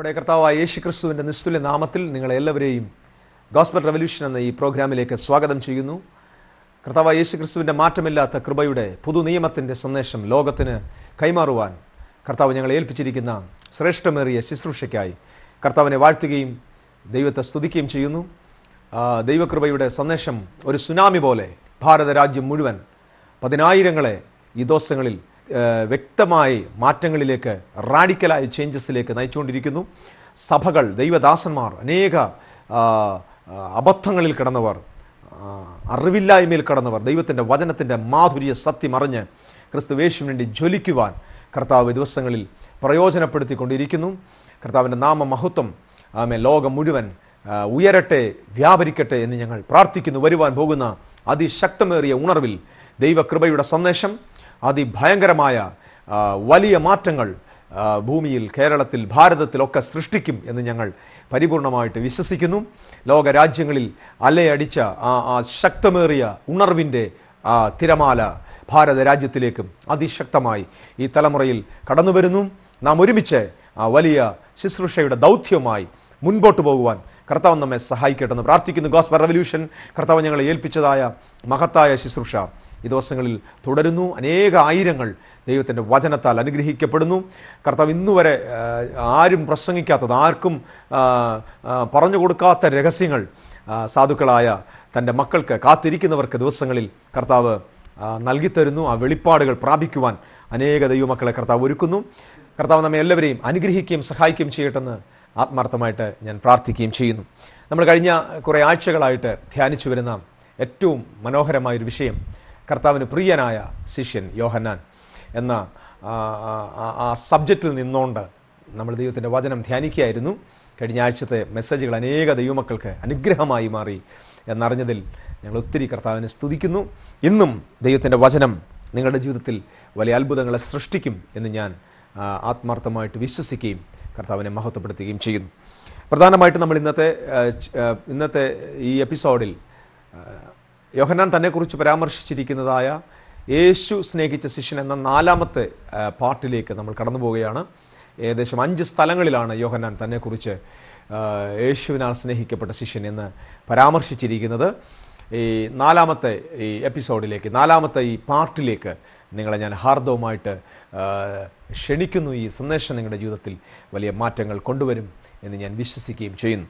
നമ്മുടെ കർത്താവായ യേശു ക്രിസ്തുവിൻ്റെ നിസ്തുല്യ നാമത്തിൽ നിങ്ങളെല്ലാവരെയും ഗോസ്ബൽ റെവല്യൂഷൻ എന്ന ഈ പ്രോഗ്രാമിലേക്ക് സ്വാഗതം ചെയ്യുന്നു കർത്താവായ യേശു ക്രിസ്തുവിൻ്റെ മാറ്റമില്ലാത്ത കൃപയുടെ പുതു നിയമത്തിൻ്റെ സന്ദേശം ലോകത്തിന് കൈമാറുവാൻ കർത്താവ് ഞങ്ങളെ ഏൽപ്പിച്ചിരിക്കുന്ന ശ്രേഷ്ഠമേറിയ ശുശ്രൂഷയ്ക്കായി കർത്താവിനെ വാഴ്ത്തുകയും ദൈവത്തെ സ്തുതിക്കുകയും ചെയ്യുന്നു ആ, ദൈവകൃപയുടെ സന്ദേശം ഒരു സുനാമി പോലെ ഭാരതരാജ്യം മുഴുവൻ പതിനായിരങ്ങളെ ഈ ദിവസങ്ങളിൽ ആ, വ്യക്തമായി മാറ്റങ്ങളിലേക്ക് റാഡിക്കലായ ചേഞ്ചസിലേക്ക് നയിച്ചുകൊണ്ടിരിക്കുന്നു സഭകൾ ദൈവദാസന്മാർ അനേക ആ, ആ, അബദ്ധങ്ങളിൽ കിടന്നവർ ആ, അറിവില്ലായ്മയിൽ കടന്നവർ ദൈവത്തിൻ്റെ വചനത്തിൻ്റെ മാധുര്യ സത്യം അറിഞ്ഞ് ക്രിസ്തുവേശുവിന് വേണ്ടി ജ്വലിക്കുവാൻ കർത്താവ് ഈ ദിവസങ്ങളിൽ പ്രയോജനപ്പെടുത്തിക്കൊണ്ടിരിക്കുന്നു കർത്താവിൻ്റെ നാമമഹത്വം ആമേ ലോകം മുഴുവൻ ആ, ഉയരട്ടെ വ്യാപരിക്കട്ടെ എന്ന് ഞങ്ങൾ പ്രാർത്ഥിക്കുന്നു വരുവാൻ പോകുന്ന അതിശക്തമേറിയ ഉണർവിൽ ദൈവകൃപയുടെ സന്ദേശം അതിഭയങ്കരമായ ആ, വലിയ മാറ്റങ്ങൾ ആ, ഭൂമിയിൽ കേരളത്തിൽ ഭാരതത്തിലൊക്കെ സൃഷ്ടിക്കും എന്ന് ഞങ്ങൾ പരിപൂർണമായിട്ട് വിശ്വസിക്കുന്നു ലോകരാജ്യങ്ങളിൽ അലയടിച്ച ആ ആ ശക്തമേറിയ ഉണർവിൻ്റെ ആ തിരമാല ഭാരത രാജ്യത്തിലേക്കും അതിശക്തമായി ഈ തലമുറയിൽ കടന്നു വരുന്നു നാം ഒരുമിച്ച് ആ വലിയ ശുശ്രൂഷയുടെ ദൗത്യവുമായി മുൻപോട്ട് പോകുവാൻ കർത്താവ് നമ്മെ സഹായിക്കട്ടെ എന്ന് പ്രാർത്ഥിക്കുന്നു ഗോസ്ബർ റവല്യൂഷൻ കർത്താവ് ഞങ്ങളെ ഏൽപ്പിച്ചതായ മഹത്തായ ശുശ്രൂഷ ഈ ദിവസങ്ങളിൽ തുടരുന്നു അനേക ആയിരങ്ങൾ ദൈവത്തിൻ്റെ വചനത്താൽ അനുഗ്രഹിക്കപ്പെടുന്നു കർത്താവ് ഇന്നുവരെ ആ, ആരും പ്രസംഗിക്കാത്തത് ആർക്കും ആ, ആ, പറഞ്ഞു കൊടുക്കാത്ത രഹസ്യങ്ങൾ ആ, സാധുക്കളായ തൻ്റെ മക്കൾക്ക് കാത്തിരിക്കുന്നവർക്ക് ദിവസങ്ങളിൽ കർത്താവ് ആ, നൽകിത്തരുന്നു ആ വെളിപ്പാടുകൾ പ്രാപിക്കുവാൻ അനേക ദൈവമക്കളെ കർത്താവ് ഒരുക്കുന്നു കർത്താവ് നമ്മെ എല്ലാവരെയും അനുഗ്രഹിക്കുകയും സഹായിക്കുകയും ചെയ്യട്ടെന്ന് ആത്മാർത്ഥമായിട്ട് ഞാൻ പ്രാർത്ഥിക്കുകയും ചെയ്യുന്നു നമ്മൾ കഴിഞ്ഞ കുറേ ആഴ്ചകളായിട്ട് ധ്യാനിച്ചു വരുന്ന ഏറ്റവും മനോഹരമായൊരു വിഷയം കർത്താവിന് പ്രിയനായ ശിഷ്യൻ യോഹന്നാൻ എന്ന ആ, ആ, ആ, ആ സബ്ജക്റ്റിൽ നിന്നുകൊണ്ട് നമ്മൾ ദൈവത്തിൻ്റെ വചനം ധ്യാനിക്കുകയായിരുന്നു കഴിഞ്ഞ ആഴ്ചത്തെ മെസ്സേജുകൾ അനേക ദൈവമക്കൾക്ക് അനുഗ്രഹമായി മാറി എന്നറിഞ്ഞതിൽ ഞങ്ങൾ ഒത്തിരി കർത്താവിനെ സ്തുതിക്കുന്നു ഇന്നും ദൈവത്തിൻ്റെ വചനം നിങ്ങളുടെ ജീവിതത്തിൽ വലിയ അത്ഭുതങ്ങളെ സൃഷ്ടിക്കും എന്ന് ഞാൻ ആ, ആത്മാർത്ഥമായിട്ട് വിശ്വസിക്കുകയും കർത്താവിനെ മഹത്വപ്പെടുത്തുകയും ചെയ്യുന്നു പ്രധാനമായിട്ട് നമ്മൾ ഇന്നത്തെ ആ, ച- ആ, ഇന്നത്തെ ഈ എപ്പിസോഡിൽ ആ, യോഹന്നാൻ തന്നെക്കുറിച്ച് പരാമർശിച്ചിരിക്കുന്നതായ യേശു സ്നേഹിച്ച ശിഷ്യൻ എന്ന നാലാമത്തെ ആ, പാർട്ടിലേക്ക് നമ്മൾ കടന്നു പോവുകയാണ് ഏകദേശം അഞ്ച് സ്ഥലങ്ങളിലാണ് യോഹന്നാൻ തന്നെക്കുറിച്ച് ആ, യേശുവിനാൽ സ്നേഹിക്കപ്പെട്ട ശിഷ്യൻ എന്ന് പരാമർശിച്ചിരിക്കുന്നത് ഈ നാലാമത്തെ ഈ എപ്പിസോഡിലേക്ക് നാലാമത്തെ ഈ പാർട്ടിലേക്ക് നിങ്ങളെ ഞാൻ ഹാർദവുമായിട്ട് ആ, ക്ഷണിക്കുന്നു ഈ സന്ദേശം നിങ്ങളുടെ ജീവിതത്തിൽ വലിയ മാറ്റങ്ങൾ കൊണ്ടുവരും എന്ന് ഞാൻ വിശ്വസിക്കുകയും ചെയ്യുന്നു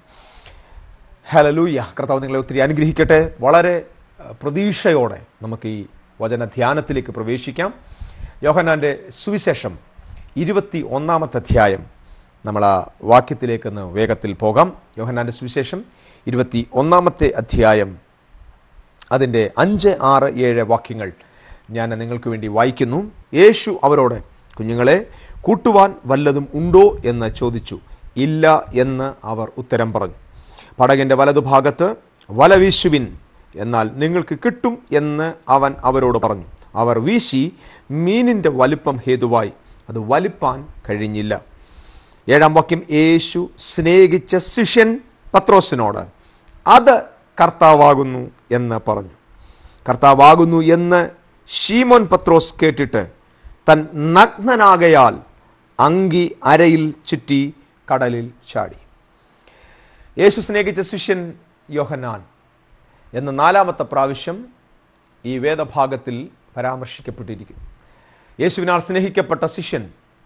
ഹലലൂയ കർത്താവ് നിങ്ങളെ ഒത്തിരി അനുഗ്രഹിക്കട്ടെ വളരെ അഹ്, പ്രതീക്ഷയോടെ നമുക്ക് ഈ വചന ധ്യാനത്തിലേക്ക് പ്രവേശിക്കാം യോഹന്നാൻ്റെ സുവിശേഷം ഇരുപത്തി ഒന്നാമത്തെ അധ്യായം നമ്മൾ ആ വാക്യത്തിലേക്കൊന്ന് വേഗത്തിൽ പോകാം യോഹന്നാൻ്റെ സുവിശേഷം ഇരുപത്തി ഒന്നാമത്തെ അധ്യായം അതിൻ്റെ അഞ്ച് ആറ് ഏഴ് വാക്യങ്ങൾ ഞാൻ നിങ്ങൾക്ക് വേണ്ടി വായിക്കുന്നു യേശു അവരോട് കുഞ്ഞുങ്ങളെ കൂട്ടുവാൻ വല്ലതും ഉണ്ടോ എന്ന് ചോദിച്ചു ഇല്ല എന്ന് അവർ ഉത്തരം പറഞ്ഞു പടകിൻ്റെ വലതുഭാഗത്ത് വല വീശുവിൻ എന്നാൽ നിങ്ങൾക്ക് കിട്ടും എന്ന് അവൻ അവരോട് പറഞ്ഞു അവർ വീശി മീനിൻ്റെ വലിപ്പം ഹേതുവായി അത് വലിപ്പാൻ കഴിഞ്ഞില്ല ഏഴാം വാക്യം യേശു സ്നേഹിച്ച ശിഷ്യൻ പത്രോസിനോട് അത് കർത്താവാകുന്നു എന്ന് പറഞ്ഞു കർത്താവാകുന്നു എന്ന് ഷീമോൻ പത്രോസ് കേട്ടിട്ട് തൻ നഗ്നനാകയാൽ അങ്കി അരയിൽ ചുറ്റി കടലിൽ ചാടി യേശു സ്നേഹിച്ച ശിഷ്യൻ യോഹന്നാൻ എന്ന നാലാമത്തെ പ്രാവശ്യം ഈ വേദഭാഗത്തിൽ പരാമർശിക്കപ്പെട്ടിരിക്കുന്നു യേശുവിനാൽ സ്നേഹിക്കപ്പെട്ട ശിഷ്യൻ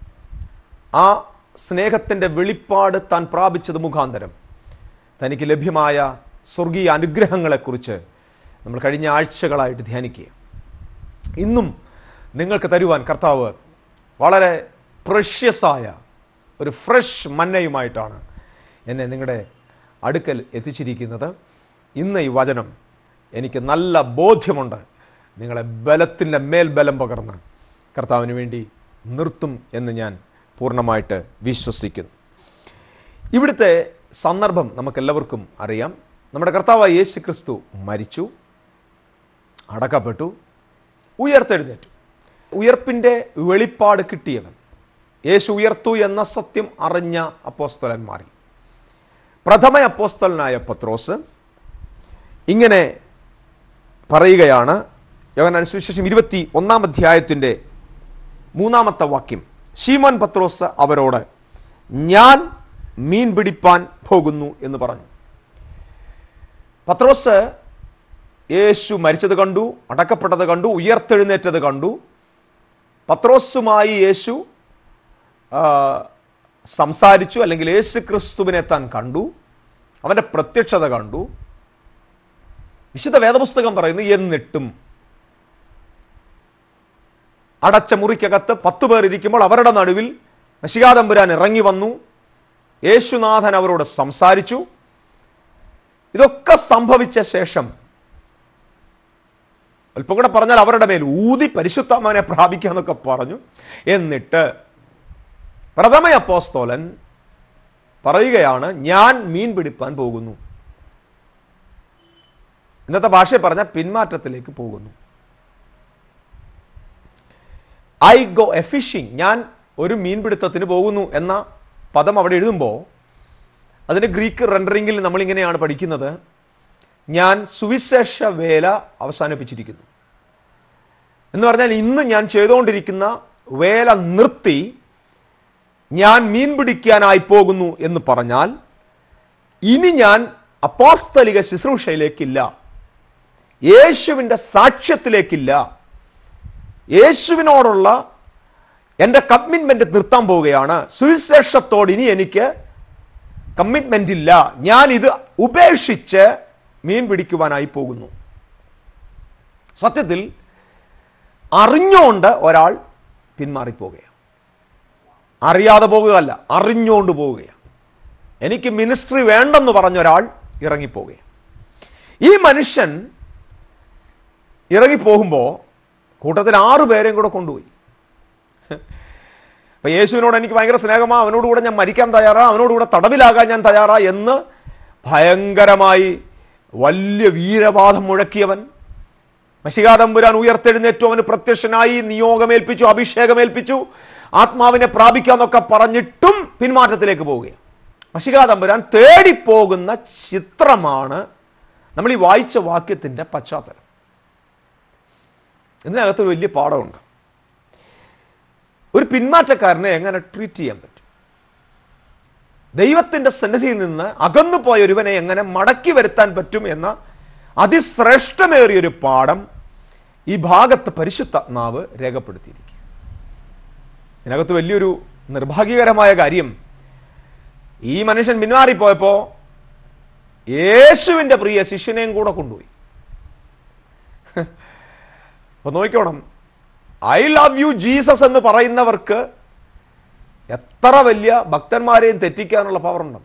ആ സ്നേഹത്തിൻ്റെ വെളിപ്പാട് താൻ പ്രാപിച്ചത് മുഖാന്തരം തനിക്ക് ലഭ്യമായ സ്വർഗീയ അനുഗ്രഹങ്ങളെക്കുറിച്ച് നമ്മൾ കഴിഞ്ഞ ആഴ്ചകളായിട്ട് ധ്യാനിക്കുക ഇന്നും നിങ്ങൾക്ക് തരുവാൻ കർത്താവ് വളരെ പ്രഷ്യസായ ഒരു ഫ്രഷ് മന്നയുമായിട്ടാണ് എന്നെ നിങ്ങളുടെ അടുക്കൽ എത്തിച്ചിരിക്കുന്നത് ഇന്ന് ഈ വചനം എനിക്ക് നല്ല ബോധ്യമുണ്ട് നിങ്ങളെ ബലത്തിൻ്റെ മേൽ ബലം പകർന്ന് കർത്താവിന് വേണ്ടി നിർത്തും എന്ന് ഞാൻ പൂർണ്ണമായിട്ട് വിശ്വസിക്കുന്നു ഇവിടുത്തെ സന്ദർഭം നമുക്കെല്ലാവർക്കും അറിയാം നമ്മുടെ കർത്താവായ യേശു ക്രിസ്തു മരിച്ചു അടക്കപ്പെട്ടു ഉയർത്തെഴുന്നേറ്റു ഉയർപ്പിൻ്റെ വെളിപ്പാട് കിട്ടിയവൻ യേശു ഉയർത്തു എന്ന സത്യം അറിഞ്ഞ അപ്പോസ്തലന്മാരിൽ പ്രഥമ അപ്പോസ്തലനായ പത്രോസ് ഇങ്ങനെ പറയുകയാണ് യോഹന്നാൻ സുവിശേഷം ഇരുപത്തി ഒന്നാം അധ്യായത്തിൻ്റെ മൂന്നാമത്തെ വാക്യം ഷീമോൻ പത്രോസ് അവരോട് ഞാൻ മീൻ പിടിപ്പാൻ പോകുന്നു എന്ന് പറഞ്ഞു പത്രോസ് യേശു മരിച്ചത് കണ്ടു അടക്കപ്പെട്ടത് കണ്ടു ഉയർത്തെഴുന്നേറ്റത് കണ്ടു പത്രോസുമായി യേശു ആ, സംസാരിച്ചു അല്ലെങ്കിൽ യേശു ക്രിസ്തുവിനെ താൻ കണ്ടു അവൻ്റെ പ്രത്യക്ഷത കണ്ടു വിശുദ്ധ വേദപുസ്തകം പറയുന്നു എന്നിട്ടും അടച്ച മുറിക്കകത്ത് പത്തു പേർ ഇരിക്കുമ്പോൾ അവരുടെ നടുവിൽ നശികാതമ്പുരാൻ ഇറങ്ങി വന്നു യേശുനാഥൻ അവരോട് സംസാരിച്ചു ഇതൊക്കെ സംഭവിച്ച ശേഷം അല്പം കൂടെ പറഞ്ഞാൽ അവരുടെ മേൽ ഊതി പരിശുദ്ധാത്മാവിനെ പ്രാപിക്കുക എന്നൊക്കെ പറഞ്ഞു എന്നിട്ട് പ്രഥമ അപ്പോസ്തോലൻ പറയുകയാണ് ഞാൻ മീൻ പിടിപ്പാൻ പോകുന്നു ഇന്നത്തെ ഭാഷയിൽ പറഞ്ഞ പിന്മാറ്റത്തിലേക്ക് പോകുന്നു ഐ ഗോ എ ഫിഷിംഗ് ഞാൻ ഒരു മീൻപിടുത്തത്തിന് പോകുന്നു എന്ന പദം അവിടെ എഴുതുമ്പോൾ അതിൻ്റെ ഗ്രീക്ക് റെൻഡറിങ്ങിൽ നമ്മളിങ്ങനെയാണ് പഠിക്കുന്നത് ഞാൻ സുവിശേഷ വേല അവസാനിപ്പിച്ചിരിക്കുന്നു എന്ന് പറഞ്ഞാൽ ഇന്ന് ഞാൻ ചെയ്തുകൊണ്ടിരിക്കുന്ന വേല നിർത്തി ഞാൻ മീൻ പിടിക്കാനായി പോകുന്നു എന്ന് പറഞ്ഞാൽ ഇനി ഞാൻ അപ്പോസ്തലിക ശുശ്രൂഷയിലേക്കില്ല യേശുവിൻ്റെ സാക്ഷ്യത്തിലേക്കില്ല യേശുവിനോടുള്ള എൻ്റെ കമ്മിറ്റ്മെന്റ് നിർത്താൻ പോവുകയാണ് സുവിശേഷത്തോട് ഇനി എനിക്ക് കമ്മിറ്റ്മെന്റ് ഇല്ല ഞാൻ ഇത് ഉപേക്ഷിച്ച് മീൻ പിടിക്കുവാനായി പോകുന്നു സത്യത്തിൽ അറിഞ്ഞുകൊണ്ട് ഒരാൾ പിന്മാറിപ്പോവുകയാണ് അറിയാതെ പോകുകയല്ല അറിഞ്ഞുകൊണ്ട് പോവുകയാണ് എനിക്ക് മിനിസ്ട്രി വേണ്ടെന്ന് പറഞ്ഞ ഒരാൾ ഇറങ്ങിപ്പോവുകയാണ് ഈ മനുഷ്യൻ ഇറങ്ങിപ്പോകുമ്പോൾ കൂട്ടത്തിൽ ആറു പേരെയും കൂടെ കൊണ്ടുപോയി അപ്പൊ യേശുവിനോട് എനിക്ക് ഭയങ്കര സ്നേഹമാ അവനോട് കൂടെ ഞാൻ മരിക്കാൻ തയ്യാറാ അവനോട് കൂടെ തടവിലാകാൻ ഞാൻ തയ്യാറാ എന്ന് ഭയങ്കരമായി വലിയ വീരവാദം മുഴക്കിയവൻ മഷികാതമ്പുരാൻ ഉയർത്തെഴുന്നേറ്റു അവന് പ്രത്യക്ഷനായി നിയോഗമേൽപ്പിച്ചു അഭിഷേകമേൽപ്പിച്ചു ആത്മാവിനെ പ്രാപിക്കാന്നൊക്കെ പറഞ്ഞിട്ടും പിന്മാറ്റത്തിലേക്ക് പോവുകയാണ് മഷികാതമ്പുരാൻ തേടിപ്പോകുന്ന ചിത്രമാണ് നമ്മൾ ഈ വായിച്ച വാക്യത്തിന്റെ പശ്ചാത്തലം ഇതിനകത്തൊരു വലിയ പാഠമുണ്ട് ഒരു പിന്മാറ്റക്കാരനെ എങ്ങനെ ട്രീറ്റ് ചെയ്യാൻ പറ്റും ദൈവത്തിന്റെ സന്നിധിയിൽ നിന്ന് അകന്നു പോയ ഒരുവനെ എങ്ങനെ മടക്കി വരുത്താൻ പറ്റും എന്ന അതിശ്രേഷ്ഠമേറിയൊരു പാഠം ഈ ഭാഗത്ത് പരിശുദ്ധാത്മാവ് രേഖപ്പെടുത്തിയിരിക്കുക ഇതിനകത്ത് വലിയൊരു നിർഭാഗ്യകരമായ കാര്യം ഈ മനുഷ്യൻ പിന്മാറിപ്പോയപ്പോ യേശുവിന്റെ പ്രിയ ശിഷ്യനെയും കൂടെ കൊണ്ടുപോയി അപ്പൊ നോക്കിക്കോണം ഐ ലവ് യു ജീസസ് എന്ന് പറയുന്നവർക്ക് എത്ര വലിയ ഭക്തന്മാരെയും തെറ്റിക്കാനുള്ള പവർ ഉണ്ടെന്ന്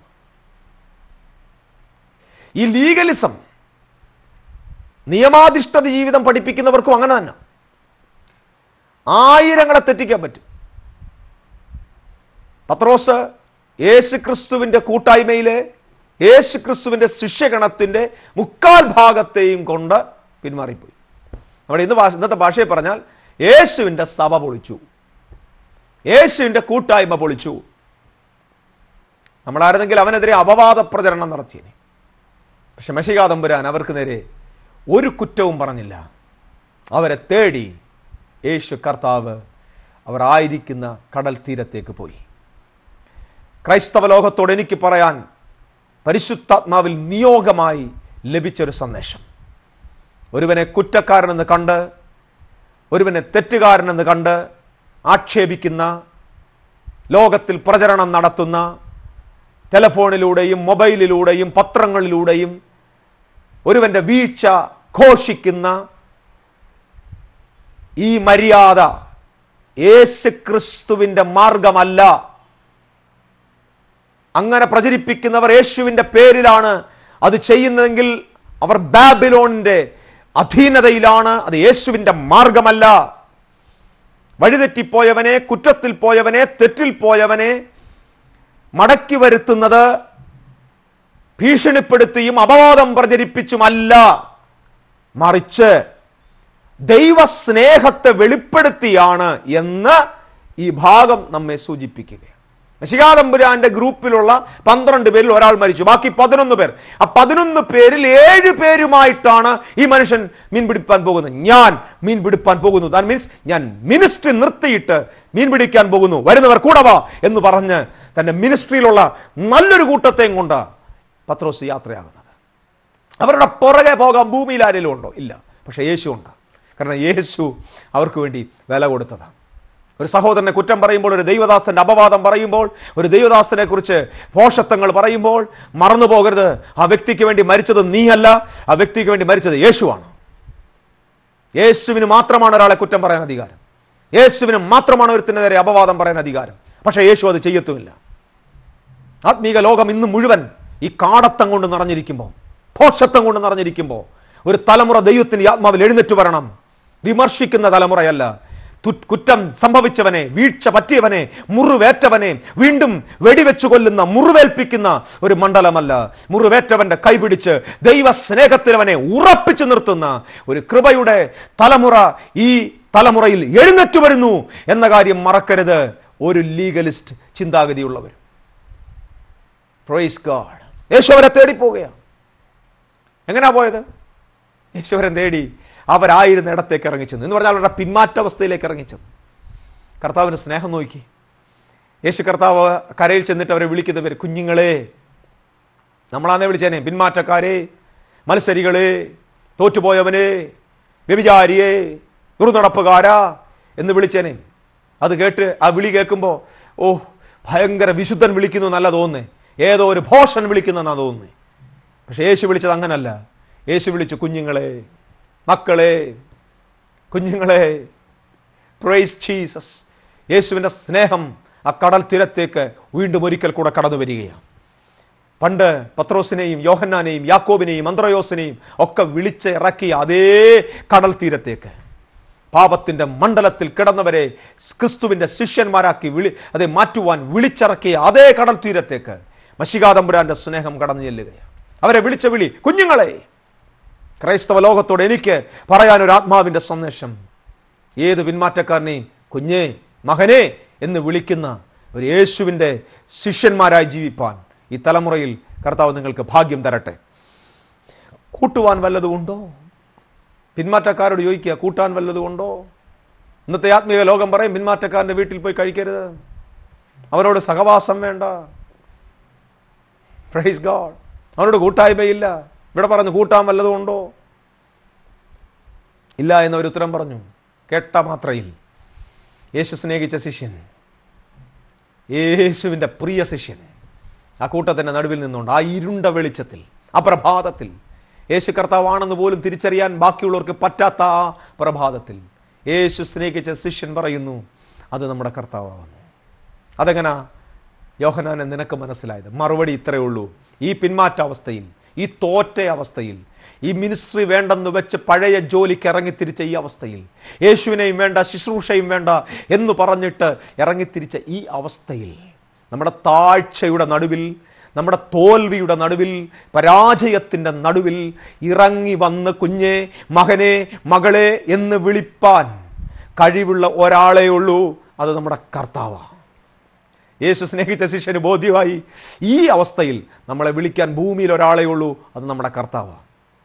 ഈ ലീഗലിസം നിയമാധിഷ്ഠിത ജീവിതം പഠിപ്പിക്കുന്നവർക്കും അങ്ങനെ തന്നെ ആയിരങ്ങളെ തെറ്റിക്കാൻ പറ്റും പത്രോസ് യേശു ക്രിസ്തുവിന്റെ കൂട്ടായ്മയിലെ യേശു ക്രിസ്തുവിന്റെ ശിഷ്യഗണത്തിന്റെ മുക്കാൽ ഭാഗത്തെയും കൊണ്ട് പിന്മാറിപ്പോയി നമ്മുടെ ഇന്ന് ഭാഷ ഇന്നത്തെ ഭാഷയിൽ പറഞ്ഞാൽ യേശുവിന്റെ സഭ പൊളിച്ചു യേശുവിന്റെ കൂട്ടായ്മ പൊളിച്ചു നമ്മളായിരുന്നെങ്കിൽ അവനെതിരെ അപവാദ പ്രചരണം നടത്തിയനെ പക്ഷെ മെഷികാതമ്പുരാൻ അവർക്ക് നേരെ ഒരു കുറ്റവും പറഞ്ഞില്ല അവരെ തേടി യേശു കർത്താവ് അവർ ആയിരിക്കുന്ന കടൽ തീരത്തേക്ക് പോയി ക്രൈസ്തവ ലോകത്തോട് എനിക്ക് പറയാൻ പരിശുദ്ധാത്മാവിൽ നിയോഗമായി ലഭിച്ചൊരു സന്ദേശം ഒരുവനെ കുറ്റക്കാരനെന്ന് കണ്ട് ഒരുവനെ തെറ്റുകാരനെന്ന് കണ്ട് ആക്ഷേപിക്കുന്ന ലോകത്തിൽ പ്രചരണം നടത്തുന്ന ടെലഫോണിലൂടെയും മൊബൈലിലൂടെയും പത്രങ്ങളിലൂടെയും ഒരുവന്റെ വീഴ്ച ഘോഷിക്കുന്ന ഈ മര്യാദ യേശു ക്രിസ്തുവിന്റെ മാർഗമല്ല അങ്ങനെ പ്രചരിപ്പിക്കുന്നവർ യേശുവിന്റെ പേരിലാണ് അത് ചെയ്യുന്നതെങ്കിൽ അവർ ബാബിലോണിന്റെ അധീനതയിലാണ് അത് യേശുവിന്റെ മാർഗമല്ല വഴിതെറ്റിപ്പോയവനെ കുറ്റത്തിൽ പോയവനെ തെറ്റിൽ പോയവനെ മടക്കി വരുത്തുന്നത് ഭീഷണിപ്പെടുത്തിയും അപവാദം പ്രചരിപ്പിച്ചുമല്ല മറിച്ച് ദൈവസ്നേഹത്തെ വെളിപ്പെടുത്തിയാണ് എന്ന് ഈ ഭാഗം നമ്മെ സൂചിപ്പിക്കുകയാണ് ശികാതമ്പുരാന്റെ ഗ്രൂപ്പിലുള്ള പന്ത്രണ്ട് പേരിൽ ഒരാൾ മരിച്ചു ബാക്കി പതിനൊന്ന് പേർ ആ പതിനൊന്ന് പേരിൽ ഏഴ് പേരുമായിട്ടാണ് ഈ മനുഷ്യൻ മീൻ പിടിപ്പാൻ പോകുന്നത് ഞാൻ മീൻ പിടിപ്പാൻ പോകുന്നു ദാറ്റ് മീൻസ് ഞാൻ മിനിസ്ട്രി നിർത്തിയിട്ട് മീൻ പിടിക്കാൻ പോകുന്നു വരുന്നവർ കൂടെ വാ എന്ന് പറഞ്ഞ് തന്റെ മിനിസ്ട്രിയിലുള്ള നല്ലൊരു കൂട്ടത്തെയും കൊണ്ട് പത്രോസ് യാത്രയാകുന്നത് അവരുടെ പുറകെ പോകാൻ ഭൂമിയിൽ ആരെങ്കിലും ഉണ്ടോ ഇല്ല പക്ഷെ യേശു ഉണ്ട് കാരണം യേശു അവർക്ക് വേണ്ടി വില കൊടുത്തതാണ് ഒരു സഹോദരനെ കുറ്റം പറയുമ്പോൾ ഒരു ദൈവദാസന്റെ അപവാദം പറയുമ്പോൾ ഒരു ദൈവദാസനെ കുറിച്ച് പോഷത്വങ്ങൾ പറയുമ്പോൾ മറന്നു പോകരുത് ആ വ്യക്തിക്ക് വേണ്ടി മരിച്ചത് നീയല്ല ആ വ്യക്തിക്ക് വേണ്ടി മരിച്ചത് യേശുവാണ് യേശുവിന് മാത്രമാണ് ഒരാളെ കുറ്റം പറയാൻ അധികാരം യേശുവിന് മാത്രമാണ് ഒരുത്തിനെതിരെ അപവാദം പറയാൻ അധികാരം പക്ഷേ യേശു അത് ചെയ്യത്തുമില്ല ആത്മീക ലോകം ഇന്ന് മുഴുവൻ ഈ കാടത്തം കൊണ്ട് നിറഞ്ഞിരിക്കുമ്പോൾ പോഷത്വം കൊണ്ട് നിറഞ്ഞിരിക്കുമ്പോൾ ഒരു തലമുറ ദൈവത്തിന് ഈ ആത്മാവിൽ എഴുന്നേറ്റ് വരണം വിമർശിക്കുന്ന തലമുറയല്ല തു- കുറ്റം സംഭവിച്ചവനെ വീഴ്ച പറ്റിയവനെ മുറിവേറ്റവനെ വീണ്ടും വെടിവെച്ചു കൊല്ലുന്ന മുറിവേൽപ്പിക്കുന്ന ഒരു മണ്ഡലമല്ല മുറിവേറ്റവന്റെ കൈപിടിച്ച് ദൈവ സ്നേഹത്തിൽ അവനെ ഉറപ്പിച്ചു നിർത്തുന്ന ഒരു കൃപയുടെ തലമുറ ഈ തലമുറയിൽ എഴുന്നേറ്റ് വരുന്നു എന്ന കാര്യം മറക്കരുത് ഒരു ലീഗലിസ്റ്റ് ചിന്താഗതിയുള്ളവർ പ്രൈസ് ഗാഡ് യേശു അവരെ തേടി പോവുകയാണ് എങ്ങനെയാ പോയത് യേശുവരൻ തേടി അവരായിരുന്ന ഇടത്തേക്ക് ഇറങ്ങിച്ചെന്നു എന്ന് പറഞ്ഞാൽ അവരുടെ പിന്മാറ്റാവസ്ഥയിലേക്ക് ഇറങ്ങിച്ചെന്നു കർത്താവിന് സ്നേഹം നോക്കി യേശു കർത്താവ് കരയിൽ ചെന്നിട്ട് അവരെ വിളിക്കുന്നവർ കുഞ്ഞുങ്ങളെ നമ്മളാന്നേ വിളിച്ചേനെ പിന്മാറ്റക്കാരെ മത്സരികളെ തോറ്റുപോയവനെ വ്യഭിചാരിയെ ദുർനടപ്പുകാരാ എന്ന് വിളിച്ചേനെ അത് കേട്ട് ആ വിളി കേൾക്കുമ്പോൾ ഓ ഭയങ്കര വിശുദ്ധൻ വിളിക്കുന്നു എന്നല്ല തോന്നുന്നേ ഏതോ ഒരു ഭോഷൻ വിളിക്കുന്നെന്നാ തോന്നുന്നേ പക്ഷെ യേശു വിളിച്ചത് അങ്ങനല്ല യേശു വിളിച്ചു കുഞ്ഞുങ്ങളെ മക്കളെ കുഞ്ഞുങ്ങളെ പ്രൈസ് ജീസസ് യേശുവിൻ്റെ സ്നേഹം ആ കടൽ തീരത്തേക്ക് വീണ്ടും ഒരിക്കൽ കൂടെ കടന്നു വരികയാണ് പണ്ട് പത്രോസിനെയും യോഹന്നാനെയും യാക്കോബിനെയും അന്ത്രയോസിനെയും ഒക്കെ വിളിച്ച് ഇറക്കിയ അതേ കടൽ തീരത്തേക്ക് പാപത്തിന്റെ മണ്ഡലത്തിൽ കിടന്നവരെ ക്രിസ്തുവിന്റെ ശിഷ്യന്മാരാക്കി വിളി അതെ മാറ്റുവാൻ വിളിച്ചിറക്കിയ അതേ കടൽ തീരത്തേക്ക് മഷികാതമ്പുരാന്റെ സ്നേഹം കടന്നു ചെല്ലുകയാണ് അവരെ വിളിച്ച വിളി കുഞ്ഞുങ്ങളെ ക്രൈസ്തവ ലോകത്തോട് എനിക്ക് പറയാൻ ഒരു ആത്മാവിന്റെ സന്ദേശം ഏത് പിന്മാറ്റക്കാരനെയും കുഞ്ഞേ മകനെ എന്ന് വിളിക്കുന്ന ഒരു യേശുവിൻ്റെ ശിഷ്യന്മാരായി ജീവിപ്പാൻ ഈ തലമുറയിൽ കർത്താവ് നിങ്ങൾക്ക് ഭാഗ്യം തരട്ടെ കൂട്ടുവാൻ വല്ലതും ഉണ്ടോ പിന്മാറ്റക്കാരോട് ചോദിക്കുക കൂട്ടാൻ വല്ലതും ഉണ്ടോ ഇന്നത്തെ ആത്മീയ ലോകം പറയും പിന്മാറ്റക്കാരൻ്റെ വീട്ടിൽ പോയി കഴിക്കരുത് അവരോട് സഹവാസം വേണ്ട പ്രൈസ് ഗാഡ് അവനോട് കൂട്ടായ്മയില്ല ഇവിടെ പറഞ്ഞു കൂട്ടാൻ വല്ലതും ഉണ്ടോ ഇല്ല എന്നവർ ഉത്തരം പറഞ്ഞു കേട്ട മാത്രയിൽ യേശു സ്നേഹിച്ച ശിഷ്യൻ യേശുവിൻ്റെ പ്രിയ ശിഷ്യൻ ആ കൂട്ടത്തിൻ്റെ നടുവിൽ നിന്നുകൊണ്ട് ആ ഇരുണ്ട വെളിച്ചത്തിൽ ആ പ്രഭാതത്തിൽ യേശു കർത്താവാണെന്ന് പോലും തിരിച്ചറിയാൻ ബാക്കിയുള്ളവർക്ക് പറ്റാത്ത ആ പ്രഭാതത്തിൽ യേശു സ്നേഹിച്ച ശിഷ്യൻ പറയുന്നു അത് നമ്മുടെ കർത്താവാകുന്നു അതെങ്ങനാ യോഹനാനെ നിനക്ക് മനസ്സിലായത് മറുപടി ഇത്രയേ ഉള്ളൂ ഈ പിന്മാറ്റാവസ്ഥയിൽ ഈ തോറ്റ അവസ്ഥയിൽ ഈ മിനിസ്ട്രി വേണ്ടെന്ന് വെച്ച് പഴയ ജോലിക്ക് ഇറങ്ങിത്തിരിച്ച ഈ അവസ്ഥയിൽ യേശുവിനെയും വേണ്ട ശുശ്രൂഷയും വേണ്ട എന്ന് പറഞ്ഞിട്ട് ഇറങ്ങിത്തിരിച്ച ഈ അവസ്ഥയിൽ നമ്മുടെ താഴ്ചയുടെ നടുവിൽ നമ്മുടെ തോൽവിയുടെ നടുവിൽ പരാജയത്തിൻ്റെ നടുവിൽ ഇറങ്ങി വന്ന് കുഞ്ഞെ മകനെ മകളെ എന്ന് വിളിപ്പാൻ കഴിവുള്ള ഒരാളേ ഉള്ളൂ അത് നമ്മുടെ കർത്താവാണ് യേശു സ്നേഹിച്ച ശിഷ്യന് ബോധ്യമായി ഈ അവസ്ഥയിൽ നമ്മളെ വിളിക്കാൻ ഭൂമിയിൽ ഒരാളേ ഉള്ളൂ അത് നമ്മുടെ കർത്താവാണ്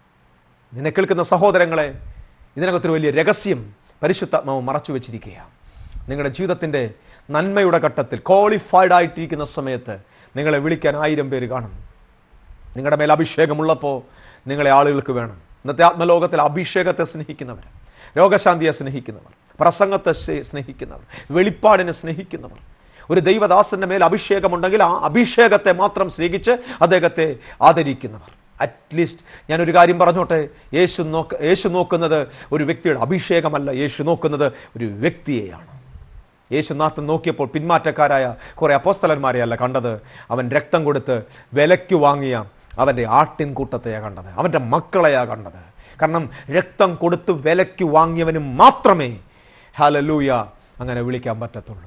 നിന്നെ കേൾക്കുന്ന സഹോദരങ്ങളെ ഇതിനകത്തൊരു വലിയ രഹസ്യം പരിശുദ്ധാത്മാവ് മറച്ചു വെച്ചിരിക്കുകയാണ് നിങ്ങളുടെ ജീവിതത്തിൻ്റെ നന്മയുടെ ഘട്ടത്തിൽ ക്വാളിഫൈഡ് ആയിട്ടിരിക്കുന്ന സമയത്ത് നിങ്ങളെ വിളിക്കാൻ ആയിരം പേര് കാണും നിങ്ങളുടെ മേൽ അഭിഷേകമുള്ളപ്പോൾ നിങ്ങളെ ആളുകൾക്ക് വേണം ഇന്നത്തെ ആത്മലോകത്തിൽ അഭിഷേകത്തെ സ്നേഹിക്കുന്നവർ രോഗശാന്തിയെ സ്നേഹിക്കുന്നവർ പ്രസംഗത്തെ സ്നേ- സ്നേഹിക്കുന്നവർ വെളിപ്പാടിനെ സ്നേഹിക്കുന്നവർ ഒരു ദൈവദാസന്റെ മേൽ അഭിഷേകമുണ്ടെങ്കിൽ ആ അഭിഷേകത്തെ മാത്രം സ്നേഹിച്ച് അദ്ദേഹത്തെ ആദരിക്കുന്നവർ അറ്റ്ലീസ്റ്റ് ഞാനൊരു കാര്യം പറഞ്ഞോട്ടെ യേശു നോക്ക യേശു നോക്കുന്നത് ഒരു വ്യക്തിയുടെ അഭിഷേകമല്ല യേശു നോക്കുന്നത് ഒരു വ്യക്തിയെയാണ് യേശുനാഥൻ നോക്കിയപ്പോൾ പിന്മാറ്റക്കാരായ കുറേ അപ്പോസ്തലന്മാരെയല്ല കണ്ടത് അവൻ രക്തം കൊടുത്ത് വിലയ്ക്ക് വാങ്ങിയ അവൻ്റെ ആട്ടിൻകൂട്ടത്തെയാണ് കണ്ടത് അവൻ്റെ മക്കളെയാണ് കണ്ടത് കാരണം രക്തം കൊടുത്ത് വിലയ്ക്ക് വാങ്ങിയവന് മാത്രമേ ഹാലലൂയ അങ്ങനെ വിളിക്കാൻ പറ്റത്തുള്ളൂ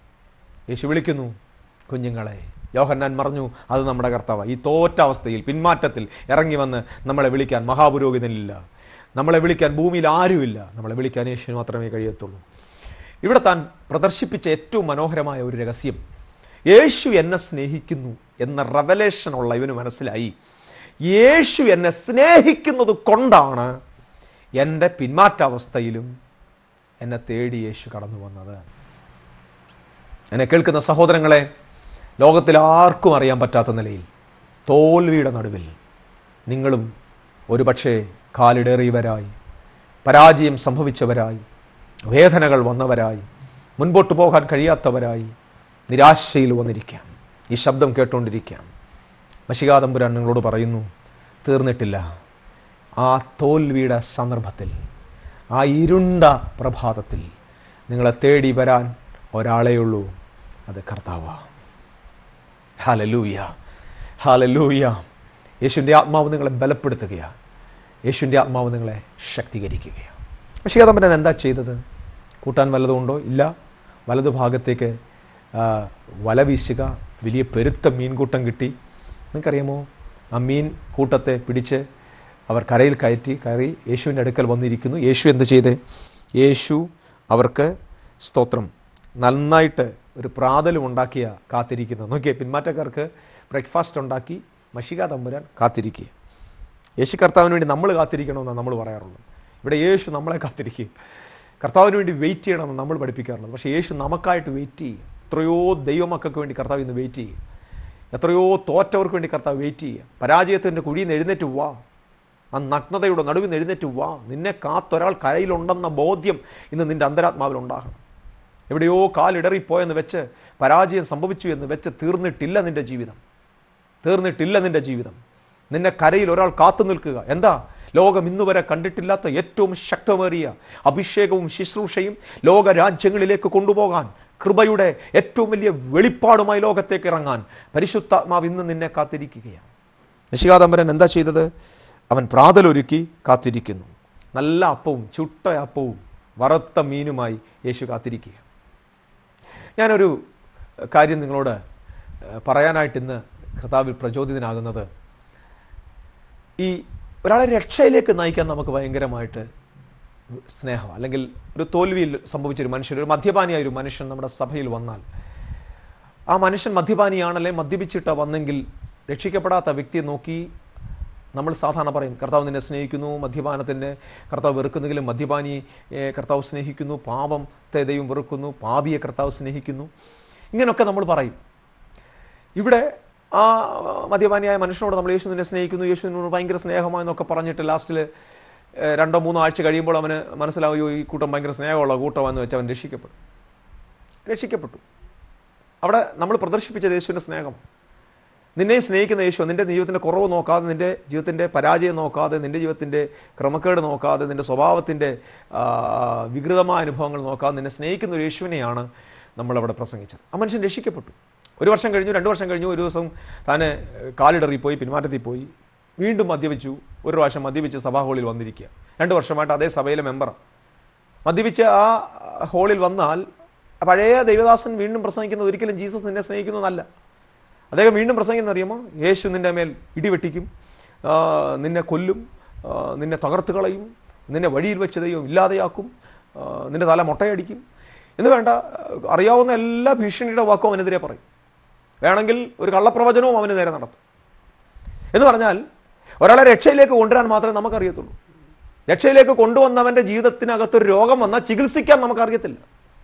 യേശു വിളിക്കുന്നു കുഞ്ഞുങ്ങളെ യോഹന്നാൻ പറഞ്ഞു അത് നമ്മുടെ കർത്താവ് ഈ തോറ്റ അവസ്ഥയിൽ പിന്മാറ്റത്തിൽ ഇറങ്ങി വന്ന് നമ്മളെ വിളിക്കാൻ മഹാപുരോഹിതനില്ല നമ്മളെ വിളിക്കാൻ ഭൂമിയിൽ ആരുമില്ല നമ്മളെ വിളിക്കാൻ യേശുവിന് മാത്രമേ കഴിയത്തുള്ളൂ ഇവിടെ താൻ പ്രദർശിപ്പിച്ച ഏറ്റവും മനോഹരമായ ഒരു രഹസ്യം യേശു എന്നെ സ്നേഹിക്കുന്നു എന്ന റവലേഷൻ ഉള്ള ഇവന് മനസ്സിലായി യേശു എന്നെ സ്നേഹിക്കുന്നത് കൊണ്ടാണ് എൻ്റെ പിന്മാറ്റാവസ്ഥയിലും എന്നെ തേടി യേശു കടന്നു വന്നത് എന്നെ കേൾക്കുന്ന സഹോദരങ്ങളെ ലോകത്തിൽ ആർക്കും അറിയാൻ പറ്റാത്ത നിലയിൽ തോൽവിയുടെ നടുവിൽ നിങ്ങളും ഒരുപക്ഷെ കാലിടേറിയവരായി പരാജയം സംഭവിച്ചവരായി വേദനകൾ വന്നവരായി മുൻപോട്ട് പോകാൻ കഴിയാത്തവരായി നിരാശയിൽ വന്നിരിക്കാം ഈ ശബ്ദം കേട്ടുകൊണ്ടിരിക്കാം മഷികാതമ്പുരാൻ നിങ്ങളോട് പറയുന്നു തീർന്നിട്ടില്ല ആ തോൽവിയുടെ സന്ദർഭത്തിൽ ആ ഇരുണ്ട പ്രഭാതത്തിൽ നിങ്ങളെ തേടി വരാൻ ഒരാളേ ഉള്ളൂ അത് കർത്താവാണ് ഹാലലൂയ ഹാലലൂയ യേശുവിൻ്റെ ആത്മാവ് നിങ്ങളെ ബലപ്പെടുത്തുകയാണ് യേശുവിൻ്റെ ആത്മാവ് നിങ്ങളെ ശക്തീകരിക്കുകയാണ് പക്ഷേ എന്താ ചെയ്തത് കൂട്ടാൻ വല്ലതുണ്ടോ ഇല്ല വലതു ഭാഗത്തേക്ക് ആ, വല വീശുക വലിയ പെരുത്ത മീൻകൂട്ടം കിട്ടി നിങ്ങൾക്കറിയാമോ ആ മീൻ കൂട്ടത്തെ പിടിച്ച് അവർ കരയിൽ കയറ്റി കയറി യേശുവിൻ്റെ അടുക്കൽ വന്നിരിക്കുന്നു യേശു എന്ത് ചെയ്ത് യേശു അവർക്ക് സ്തോത്രം നന്നായിട്ട് ഒരു പ്രാതലും ഉണ്ടാക്കിയ കാത്തിരിക്കുന്നത് നോക്കിയേ പിന്മാറ്റക്കാർക്ക് ബ്രേക്ക്ഫാസ്റ്റ് ഉണ്ടാക്കി മഷിക തമ്പുരാൻ കാത്തിരിക്കുക യേശു കർത്താവിന് വേണ്ടി നമ്മൾ കാത്തിരിക്കണമെന്നാണ് നമ്മൾ പറയാറുള്ളത് ഇവിടെ യേശു നമ്മളെ കാത്തിരിക്കുക കർത്താവിന് വേണ്ടി വെയിറ്റ് ചെയ്യണമെന്ന് നമ്മൾ പഠിപ്പിക്കാറുള്ളത് പക്ഷേ യേശു നമുക്കായിട്ട് വെയിറ്റ് ചെയ്യും എത്രയോ ദൈവമക്കൾക്ക് വേണ്ടി കർത്താവ് ഇന്ന് വെയിറ്റ് ചെയ്യും എത്രയോ തോറ്റവർക്ക് വേണ്ടി കർത്താവ് വെയിറ്റ് ചെയ്യുക പരാജയത്തിൻ്റെ കുഴിയിൽ നിന്ന് എഴുന്നേറ്റ് വാ ആ നഗ്നതയുടെ നടുവിൽ നിന്ന് എഴുന്നേറ്റ് വാ നിന്നെ കാത്തൊരാൾ കരയിലുണ്ടെന്ന ബോധ്യം ഇന്ന് നിൻ്റെ അന്തരാത്മാവിൽ ഉണ്ടാകണം എവിടെയോ കാലിടറിപ്പോയെന്ന് വെച്ച് പരാജയം സംഭവിച്ചു എന്ന് വെച്ച് തീർന്നിട്ടില്ല നിൻ്റെ ജീവിതം തീർന്നിട്ടില്ല നിന്റെ ജീവിതം നിന്നെ കരയിൽ ഒരാൾ കാത്തു നിൽക്കുക എന്താ ലോകം ഇന്നുവരെ കണ്ടിട്ടില്ലാത്ത ഏറ്റവും ശക്തമേറിയ അഭിഷേകവും ശുശ്രൂഷയും ലോകരാജ്യങ്ങളിലേക്ക് കൊണ്ടുപോകാൻ കൃപയുടെ ഏറ്റവും വലിയ വെളിപ്പാടുമായി ലോകത്തേക്ക് ഇറങ്ങാൻ പരിശുദ്ധാത്മാവ് ഇന്ന് നിന്നെ കാത്തിരിക്കുകയാണ് നിശികാദംബരൻ എന്താ ചെയ്തത് അവൻ പ്രാതലൊരുക്കി കാത്തിരിക്കുന്നു നല്ല അപ്പവും ചുട്ട അപ്പവും വറുത്ത മീനുമായി യേശു കാത്തിരിക്കുക ഞാനൊരു കാര്യം നിങ്ങളോട് ഏഹ്, പറയാനായിട്ട് ഇന്ന് കർത്താവിൽ പ്രചോദിതനാകുന്നത് ഈ ഒരാളെ രക്ഷയിലേക്ക് നയിക്കാൻ നമുക്ക് ഭയങ്കരമായിട്ട് സ്നേഹം അല്ലെങ്കിൽ ഒരു തോൽവിയിൽ സംഭവിച്ചൊരു മനുഷ്യൻ ഒരു മദ്യപാനിയായ ഒരു മനുഷ്യൻ നമ്മുടെ സഭയിൽ വന്നാൽ ആ മനുഷ്യൻ മദ്യപാനിയാണല്ലേ മദ്യപിച്ചിട്ട് വന്നെങ്കിൽ രക്ഷിക്കപ്പെടാത്ത വ്യക്തിയെ നോക്കി നമ്മൾ സാധാരണ പറയും കർത്താവ് നിന്നെ സ്നേഹിക്കുന്നു മദ്യപാനത്തിൻ്റെ കർത്താവ് വെറുക്കുന്നെങ്കിലും മദ്യപാനിയെ ഏ, കർത്താവ് സ്നേഹിക്കുന്നു പാപത്തെ ദൈവം വെറുക്കുന്നു പാപിയെ കർത്താവ് സ്നേഹിക്കുന്നു ഇങ്ങനെയൊക്കെ നമ്മൾ പറയും ഇവിടെ ആ മദ്യപാനിയായ മനുഷ്യനോട് നമ്മൾ യേശു നിന്നെ സ്നേഹിക്കുന്നു യേശുവിനോട് ഭയങ്കര സ്നേഹമായെന്നൊക്കെ പറഞ്ഞിട്ട് ലാസ്റ്റിൽ രണ്ടോ മൂന്നോ ആഴ്ച കഴിയുമ്പോൾ അവന് മനസ്സിലാവുകയോ ഈ കൂട്ടം ഭയങ്കര സ്നേഹമുള്ള കൂട്ടമാണെന്ന് വെച്ച് അവൻ രക്ഷിക്കപ്പെട്ടു രക്ഷിക്കപ്പെട്ടു അവിടെ നമ്മൾ പ്രദർശിപ്പിച്ചത് യേശുവിൻ്റെ സ്നേഹം നിന്നെ സ്നേഹിക്കുന്ന യേശു നിന്റെ ജീവിതത്തിൻ്റെ കുറവ് നോക്കാതെ നിന്റെ ജീവിതത്തിൻ്റെ പരാജയം നോക്കാതെ നിന്റെ ജീവിതത്തിൻ്റെ ക്രമക്കേട് നോക്കാതെ നിന്റെ സ്വഭാവത്തിൻ്റെ ആ, വികൃതമായ അനുഭവങ്ങൾ നോക്കാതെ നിന്നെ സ്നേഹിക്കുന്ന ഒരു യേശുവിനെയാണ് നമ്മളവിടെ പ്രസംഗിച്ചത് ആ മനുഷ്യൻ രക്ഷിക്കപ്പെട്ടു ഒരു വർഷം കഴിഞ്ഞു രണ്ട് വർഷം കഴിഞ്ഞു ഒരു ദിവസം താന് കാലിടറി പോയി പിന്മാറ്റത്തിൽ പോയി വീണ്ടും മദ്യപിച്ചു ഒരു പ്രാവശ്യം മദ്യപിച്ച് സഭാ ഹാളിൽ വന്നിരിക്കുക രണ്ട് വർഷമായിട്ട് അതേ സഭയിലെ മെമ്പറാണ് മദ്യപിച്ച് ആ ഹോളിൽ വന്നാൽ പഴയ ദൈവദാസൻ വീണ്ടും പ്രസംഗിക്കുന്നത് ഒരിക്കലും ജീസസ് നിന്നെ സ്നേഹിക്കുന്നതല്ല അദ്ദേഹം വീണ്ടും പ്രസംഗിക്കുന്ന അറിയുമോ യേശു നിന്റെ മേൽ ഇടിവെട്ടിക്കും ആ, നിന്നെ കൊല്ലും ആ, നിന്നെ തകർത്ത് കളയും നിന്നെ വഴിയിൽ വെച്ച് ദൈവം ഇല്ലാതെയാക്കും ആ, നിന്റെ തല മുട്ടയടിക്കും എന്ന് വേണ്ട അറിയാവുന്ന എല്ലാ ഭീഷണിയുടെ വാക്കും അവനെതിരെ പറയും വേണമെങ്കിൽ ഒരു കള്ളപ്രവചനവും അവന് നേരെ നടത്തും എന്ന് പറഞ്ഞാൽ ഒരാളെ രക്ഷയിലേക്ക് കൊണ്ടുവരാൻ മാത്രമേ നമുക്കറിയത്തുള്ളൂ രക്ഷയിലേക്ക് കൊണ്ടുവന്നവന്റെ ജീവിതത്തിനകത്തൊരു രോഗം വന്നാൽ ചികിത്സിക്കാൻ നമുക്കറിയത്തില്ല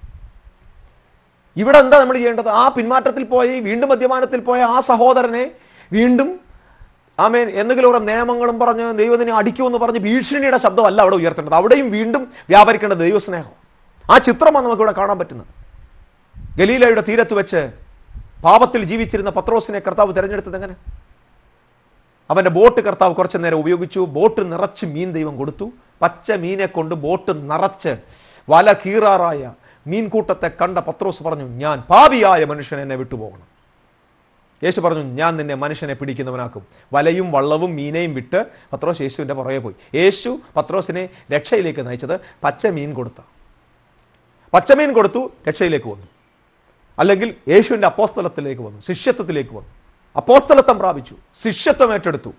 ഇവിടെ എന്താ നമ്മൾ ചെയ്യേണ്ടത് ആ പിന്മാറ്റത്തിൽ പോയി വീണ്ടും മദ്യപാനത്തിൽ പോയ ആ സഹോദരനെ വീണ്ടും ആമേൻ എന്തെങ്കിലും ഒരു നിയമങ്ങളും പറഞ്ഞ് ദൈവത്തിനെ അടിക്കുമെന്ന് പറഞ്ഞ് ഭീഷണിയുടെ ശബ്ദമല്ല അവിടെ ഉയർത്തേണ്ടത് അവിടെയും വീണ്ടും വ്യാപരിക്കേണ്ട ദൈവസ്നേഹം ആ ചിത്രമാണ് നമുക്കിവിടെ കാണാൻ പറ്റുന്നത് ഗലീലയുടെ തീരത്ത് വെച്ച് പാപത്തിൽ ജീവിച്ചിരുന്ന പത്രോസിനെ കർത്താവ് തിരഞ്ഞെടുത്തത് എങ്ങനെ അവന്റെ ബോട്ട് കർത്താവ് കുറച്ചു നേരം ഉപയോഗിച്ചു ബോട്ട് നിറച്ച് മീൻ ദൈവം കൊടുത്തു പച്ച മീനെ കൊണ്ട് ബോട്ട് നിറച്ച് വല കീറാറായ മീൻകൂട്ടത്തെ കണ്ട പത്രോസ് പറഞ്ഞു ഞാൻ പാപിയായ മനുഷ്യൻ എന്നെ വിട്ടുപോകണം യേശു പറഞ്ഞു ഞാൻ നിന്നെ മനുഷ്യനെ പിടിക്കുന്നവനാക്കും വലയും വള്ളവും മീനെയും വിട്ട് പത്രോസ് യേശുവിൻ്റെ പുറകെ പോയി യേശു പത്രോസിനെ രക്ഷയിലേക്ക് നയിച്ചത് പച്ച മീൻ കൊടുത്ത പച്ചമീൻ കൊടുത്തു രക്ഷയിലേക്ക് വന്നു അല്ലെങ്കിൽ യേശുവിൻ്റെ അപ്പോസ്തലത്തിലേക്ക് വന്നു ശിഷ്യത്വത്തിലേക്ക് വന്നു അപ്പോസ്തലത്വം പ്രാപിച്ചു ശിഷ്യത്വം ഏറ്റെടുത്തു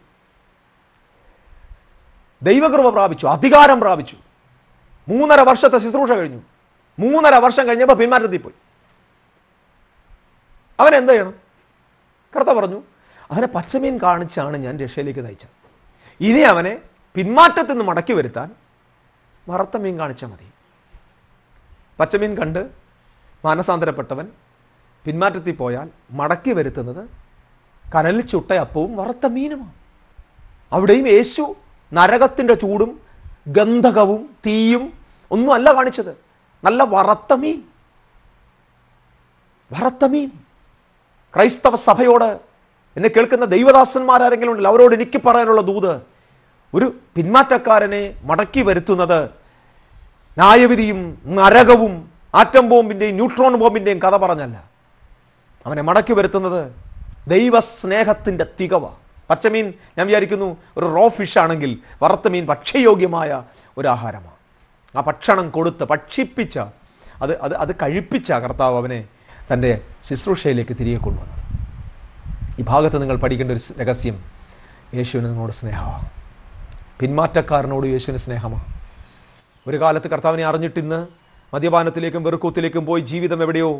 ദൈവകൃപ പ്രാപിച്ചു അധികാരം പ്രാപിച്ചു മൂന്നര വർഷത്തെ ശുശ്രൂഷ കഴിഞ്ഞു മൂന്നര വർഷം കഴിഞ്ഞപ്പോൾ പിന്മാറ്റത്തിൽ പോയി അവൻ എന്ത് ചെയ്യണം കർത്ത പറഞ്ഞു അവനെ പച്ചമീൻ കാണിച്ചാണ് ഞാൻ രക്ഷയിലേക്ക് നയിച്ചത് ഇനി അവനെ പിന്മാറ്റത്തിൽ നിന്ന് മടക്കി വരുത്താൻ വറുത്ത മീൻ കാണിച്ചാൽ മതി പച്ചമീൻ കണ്ട് മാനസാന്തരപ്പെട്ടവൻ പിന്മാറ്റത്തിൽ പോയാൽ മടക്കി വരുത്തുന്നത് കനലിൽ ചുട്ട അപ്പവും വറുത്ത മീനുമാണ് അവിടെയും യേശു നരകത്തിൻ്റെ ചൂടും ഗന്ധകവും തീയും ഒന്നും അല്ല കാണിച്ചത് നല്ല വറുത്ത മീൻ വറുത്ത മീൻ ക്രൈസ്തവ സഭയോട് എന്നെ കേൾക്കുന്ന ദൈവദാസന്മാരാരെങ്കിലും ഉണ്ടല്ലോ അവരോട് എനിക്ക് പറയാനുള്ള ദൂത് ഒരു പിന്മാറ്റക്കാരനെ മടക്കി വരുത്തുന്നത് ന്യായവിധിയും നരകവും ആറ്റം ബോംബിൻ്റെയും ന്യൂട്രോൺ ബോംബിൻ്റെയും കഥ പറഞ്ഞല്ല അവനെ മടക്കി വരുത്തുന്നത് ദൈവസ്നേഹത്തിൻ്റെ തികവ പച്ചമീൻ ഞാൻ വിചാരിക്കുന്നു ഒരു റോ ഫിഷ് ആണെങ്കിൽ വറുത്ത മീൻ ഭക്ഷ്യയോഗ്യമായ ഒരു ആഹാരമാണ് ആ ഭക്ഷണം കൊടുത്ത് ഭക്ഷിപ്പിച്ച അത് അത് അത് കഴിപ്പിച്ച കർത്താവ് അവനെ തൻ്റെ ശുശ്രൂഷയിലേക്ക് തിരികെ കൊണ്ടുവന്നത് ഈ ഭാഗത്ത് നിങ്ങൾ പഠിക്കേണ്ട ഒരു രഹസ്യം യേശുവിന് നിങ്ങളോട് സ്നേഹമാണ് പിന്മാറ്റക്കാരനോട് യേശുവിന് സ്നേഹമാണ് ഒരു കാലത്ത് കർത്താവിനെ അറിഞ്ഞിട്ടിന്ന് മദ്യപാനത്തിലേക്കും വെറുക്കൂത്തിലേക്കും പോയി ജീവിതം എവിടെയോ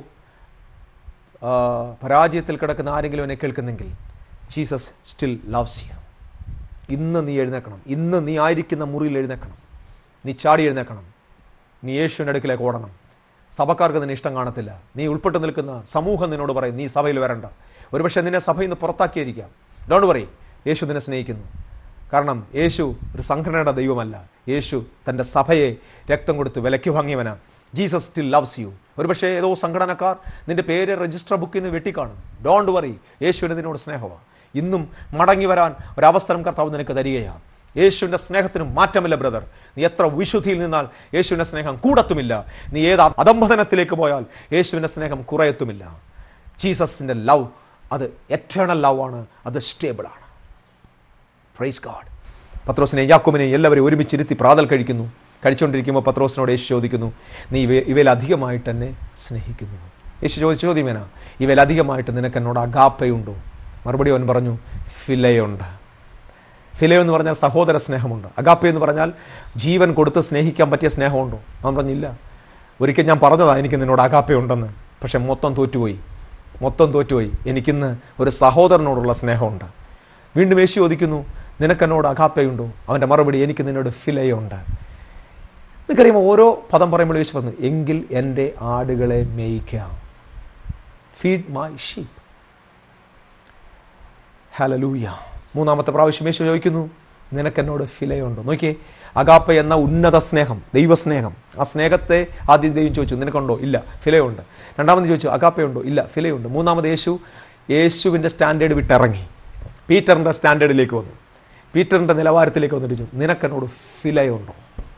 ആ, പരാജയത്തിൽ കിടക്കുന്ന ആരെങ്കിലും എന്നെ കേൾക്കുന്നെങ്കിൽ ജീസസ് സ്റ്റിൽ ലവ്സ് യു ഇന്ന് നീ എഴുന്നേക്കണം ഇന്ന് നീ ആയിരിക്കുന്ന മുറിയിൽ എഴുന്നേക്കണം നീ ചാടി എഴുന്നേക്കണം നീ യേശുവിൻ്റെ അടുക്കിലേക്ക് ഓടണം സഭക്കാർക്ക് നിന്നെ ഇഷ്ടം കാണത്തില്ല നീ ഉൾപ്പെട്ട് നിൽക്കുന്ന സമൂഹം നിന്നോട് പറയും നീ സഭയിൽ വരണ്ട ഒരുപക്ഷെ നിന്നെ സഭയിൽ നിന്ന് പുറത്താക്കിയിരിക്കാം ഡോണ്ട് പറയും യേശു നിന്നെ സ്നേഹിക്കുന്നു കാരണം യേശു ഒരു സംഘടനയുടെ ദൈവമല്ല യേശു തൻ്റെ സഭയെ രക്തം കൊടുത്ത് വിലയ്ക്ക് വാങ്ങിയവനാ ജീസസ് സ്റ്റിൽ ലവ്സ് യു ഒരുപക്ഷെ ഏതോ സംഘടനക്കാർ നിന്റെ പേര് രജിസ്റ്റർ ബുക്കിൽ നിന്ന് വെട്ടിക്കാണും ഡോണ്ട് വറി യേശുവിന് നിന്നോട് സ്നേഹമാണ് ഇന്നും മടങ്ങി വരാൻ ഒരവസരം കർത്താവ് നിനക്ക് തരികയാണ് യേശുവിൻ്റെ സ്നേഹത്തിന് മാറ്റമില്ല ബ്രദർ നീ എത്ര വിശുദ്ധിയിൽ നിന്നാൽ യേശുവിൻ്റെ സ്നേഹം കൂടത്തുമില്ല നീ ഏത് അധംബധനത്തിലേക്ക് പോയാൽ യേശുവിൻ്റെ സ്നേഹം കുറയത്തുമില്ല ജീസസിൻ്റെ ലവ് അത് എറ്റേണൽ ലവ് ആണ് അത് സ്റ്റേബിളാണ് പ്രൈസ് ഗാഡ് പത്രോസിനെ യാക്കോബിനെ എല്ലാവരും ഒരുമിച്ചിരുത്തി പ്രാതൽ കഴിക്കുന്നു കഴിച്ചുകൊണ്ടിരിക്കുമ്പോൾ പത്രോസിനോട് യേശു ചോദിക്കുന്നു നീ ഇവ ഇവയിൽ അധികമായിട്ട് എന്നെ സ്നേഹിക്കുന്നു യേശു ചോദിച്ച ചോദ്യമേന ഇവയിൽ അധികമായിട്ട് നിനക്ക് എന്നോട് അഗാപ്പയുണ്ടോ മറുപടി അവൻ പറഞ്ഞു ഫിലയുണ്ട് ഫിലയോ എന്ന് പറഞ്ഞാൽ സഹോദര സ്നേഹമുണ്ട് അഗാപ്പ എന്ന് പറഞ്ഞാൽ ജീവൻ കൊടുത്ത് സ്നേഹിക്കാൻ പറ്റിയ സ്നേഹമുണ്ടോ അവൻ പറഞ്ഞില്ല ഒരിക്കൽ ഞാൻ പറഞ്ഞതാ എനിക്ക് നിന്നോട് അഗാപ്പയുണ്ടെന്ന് പക്ഷെ മൊത്തം തോറ്റുപോയി മൊത്തം തോറ്റുപോയി എനിക്കിന്ന് ഒരു സഹോദരനോടുള്ള സ്നേഹമുണ്ട് വീണ്ടും യേശു ചോദിക്കുന്നു നിനക്കെന്നോട് അഗാപ്പയുണ്ടോ അവൻ്റെ മറുപടി എനിക്ക് നിന്നോട് ഫിലയുണ്ട് നിനക്കറിയുമ്പോൾ ഓരോ പദം പറയുമ്പോൾ യേശു പറഞ്ഞു എങ്കിൽ എൻ്റെ ആടുകളെ മേയ്ക്കാം ഫീഡ് മൈ ഷീപ്പ് ഹലലൂയ മൂന്നാമത്തെ പ്രാവശ്യം യേശു ചോദിക്കുന്നു നിനക്കെന്നോട് ഫിലയുണ്ടോ നോക്കിയേ അഗാപ്പ എന്ന ഉന്നത സ്നേഹം ദൈവസ്നേഹം ആ സ്നേഹത്തെ ആദ്യം ദൈവം ചോദിച്ചു നിനക്കുണ്ടോ ഇല്ല ഫിലയുണ്ട് രണ്ടാമത് ചോദിച്ചു അഗാപ്പയുണ്ടോ ഇല്ല ഫിലയുണ്ട് മൂന്നാമത് യേശു യേശുവിൻ്റെ സ്റ്റാൻഡേർഡ് വിട്ടിറങ്ങി പീറ്ററിൻ്റെ സ്റ്റാൻഡേർഡിലേക്ക് വന്നു പീറ്ററിൻ്റെ നിലവാരത്തിലേക്ക് വന്നിട്ട് ചോദിച്ചു നിനക്കെന്നോട് ഫിലയുണ്ടോ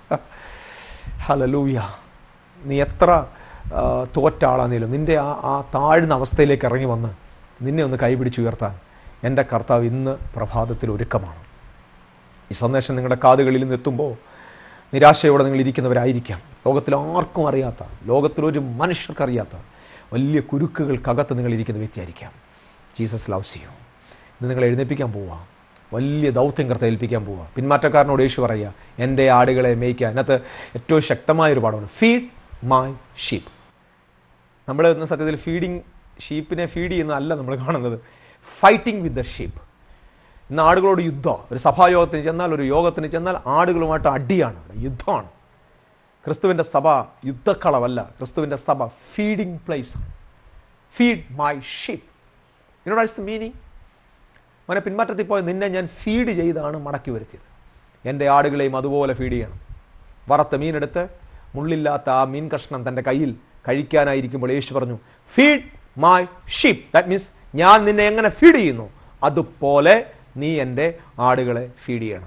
ഹലലൂയ നീ എത്ര ആ, തോറ്റ ആളാന്നേലും നിൻ്റെ ആ ആ താഴ്ന്ന അവസ്ഥയിലേക്ക് ഇറങ്ങി വന്ന് നിന്നെ ഒന്ന് കൈപിടിച്ചുയർത്താൻ എൻ്റെ കർത്താവ് ഇന്ന് പ്രഭാതത്തിൽ ഒരുക്കമാണ് ഈ സന്ദേശം നിങ്ങളുടെ കാതുകളിൽ നിന്ന് എത്തുമ്പോൾ നിരാശയോടെ നിങ്ങൾ ഇരിക്കുന്നവരായിരിക്കാം ലോകത്തിൽ ആർക്കും അറിയാത്ത ലോകത്തിലൊരു മനുഷ്യർക്കറിയാത്ത വലിയ കുരുക്കുകൾക്കകത്ത് നിങ്ങൾ ഇരിക്കുന്ന വ്യക്തിയായിരിക്കാം ജീസസ് ലവ്സ് യു ഇന്ന് നിങ്ങൾ എഴുന്നേൽപ്പിക്കാൻ പോവുക വലിയ ദൗത്യം കർത്ത ഏൽപ്പിക്കാൻ പോവുക പിന്മാറ്റക്കാരനോട് യേശു പറയുക എൻ്റെ ആടുകളെ മേയ്ക്കുക അതിനകത്ത് ഏറ്റവും ശക്തമായൊരു പാഠമാണ് ഫീഡ് മൈ ഷീപ്പ് നമ്മൾ ഇന്ന് സത്യത്തിൽ ഫീഡിങ് ഷീപ്പിനെ ഫീഡ് ചെയ്യുന്നതല്ല നമ്മൾ കാണുന്നത് ഫൈറ്റിംഗ് വിത്ത് ദ ഷീപ്പ് ഇന്ന് ആടുകളോട് യുദ്ധം ഒരു സഭായോഗത്തിന് ചെന്നാൽ ഒരു യോഗത്തിന് ചെന്നാൽ ആടുകളുമായിട്ട് അടിയാണ് അവിടെ യുദ്ധമാണ് ക്രിസ്തുവിൻ്റെ സഭ യുദ്ധക്കളവല്ല ക്രിസ്തുവിൻ്റെ സഭ ഫീഡിംഗ് പ്ലേസ് ആണ് ഫീഡ് മൈ ഷീപ്പ് ഇതിനോട് ദ മീനിങ് അവനെ പിന്മാറ്റത്തിൽ പോയ നിന്നെ ഞാൻ ഫീഡ് ചെയ്താണ് മടക്കി വരുത്തിയത് എൻ്റെ ആടുകളെയും അതുപോലെ ഫീഡ് ചെയ്യണം വറുത്ത മീനെടുത്ത് മുള്ളില്ലാത്ത ആ മീൻ കഷ്ണം തൻ്റെ കയ്യിൽ കഴിക്കാനായിരിക്കുമ്പോൾ യേശു പറഞ്ഞു feed my sheep that means ഞാൻ നിന്നെ എങ്ങനെ ഫീഡ് ചെയ്യുന്നു അതുപോലെ നീ എൻ്റെ ആടുകളെ ഫീഡ് ചെയ്യണം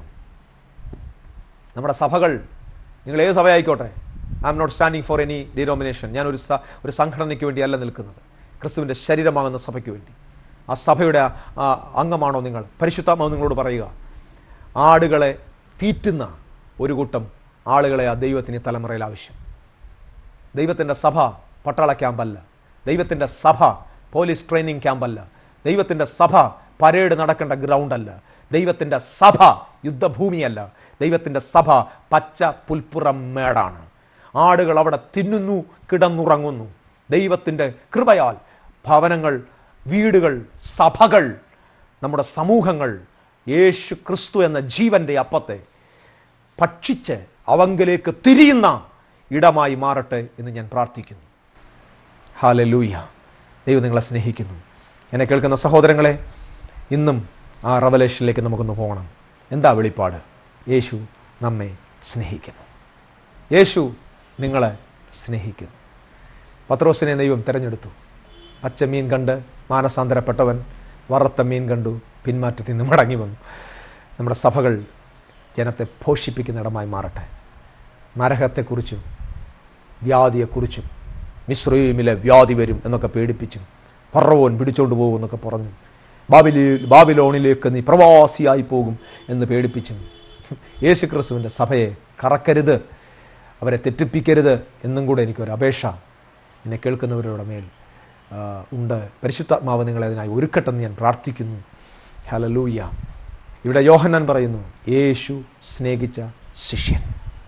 നമ്മുടെ സഭകൾ നിങ്ങൾ ഏത് സഭയായിക്കോട്ടെ I am not standing for any denomination ഞാൻ ഒരു സ- ഒരു സംഘടനയ്ക്ക് വേണ്ടിയല്ല നിൽക്കുന്നത് ക്രിസ്തുവിൻ്റെ ശരീരമാകുന്ന സഭയ്ക്ക് വേണ്ടി ആ സഭയുടെ ആ, അംഗമാണോ നിങ്ങൾ പരിശുദ്ധാത്മാവ് നിങ്ങളോട് പറയുക ആടുകളെ തീറ്റുന്ന ഒരു കൂട്ടം ആളുകളെ ആ ദൈവത്തിന് ഈ തലമുറയിൽ ആവശ്യം ദൈവത്തിൻ്റെ സഭ പട്ടാള ക്യാമ്പല്ല ദൈവത്തിൻ്റെ സഭ പോലീസ് ട്രെയിനിങ് ക്യാമ്പല്ല ദൈവത്തിൻ്റെ സഭ പരേഡ് നടക്കേണ്ട ഗ്രൗണ്ടല്ല ദൈവത്തിൻ്റെ സഭ യുദ്ധഭൂമിയല്ല ദൈവത്തിൻ്റെ സഭ പച്ച പുൽപ്പുറം മേടാണ് ആടുകൾ അവിടെ തിന്നുന്നു കിടന്നുറങ്ങുന്നു ദൈവത്തിൻ്റെ കൃപയാൽ ഭവനങ്ങൾ വീടുകൾ സഭകൾ നമ്മുടെ സമൂഹങ്ങൾ യേശു ക്രിസ്തു എന്ന ജീവൻ്റെ അപ്പത്തെ ഭക്ഷിച്ച് അവങ്കലേക്ക് തിരിയുന്ന ഇടമായി മാറട്ടെ എന്ന് ഞാൻ പ്രാർത്ഥിക്കുന്നു ഹാലലൂയ ദൈവം നിങ്ങളെ സ്നേഹിക്കുന്നു എന്നെ കേൾക്കുന്ന സഹോദരങ്ങളെ ഇന്നും ആ റവലേഷനിലേക്ക് നമുക്കൊന്ന് പോകണം എന്താ വെളിപ്പാട് യേശു നമ്മെ സ്നേഹിക്കുന്നു യേശു നിങ്ങളെ സ്നേഹിക്കുന്നു പത്രോസിനെ ദൈവം തിരഞ്ഞെടുത്തു പച്ച മീൻ കണ്ട് മാനസാന്തരപ്പെട്ടവൻ വറുത്ത മീൻ കണ്ടു പിന്മാറ്റത്തിൽ നിന്ന് മടങ്ങി വന്നു നമ്മുടെ സഭകൾ ജനത്തെ പോഷിപ്പിക്കുന്നിടമായി മാറട്ടെ നരകത്തെക്കുറിച്ചും വ്യാധിയെക്കുറിച്ചും മിശ്രീമിലെ വ്യാധി വരും എന്നൊക്കെ പേടിപ്പിച്ചും പറവോൻ പിടിച്ചോണ്ട് പോകും എന്നൊക്കെ പറഞ്ഞു ബാബിലി ബാബിലോണിലേക്ക് നീ പ്രവാസിയായി പോകും എന്ന് പേടിപ്പിച്ചും യേശു ക്രിസ്തുവിൻ്റെ സഭയെ കറക്കരുത് അവരെ തെറ്റിപ്പിക്കരുത് എന്നും കൂടെ എനിക്കൊരു അപേക്ഷ എന്നെ കേൾക്കുന്നവരുടെ മേൽ ആ, ഉണ്ട് പരിശുദ്ധാത്മാവ് നിങ്ങളെ അതിനായി ഒരുക്കട്ടെന്ന് ഞാൻ പ്രാർത്ഥിക്കുന്നു ഹലലൂയ ഇവിടെ യോഹന്നാൻ പറയുന്നു യേശു സ്നേഹിച്ച ശിഷ്യൻ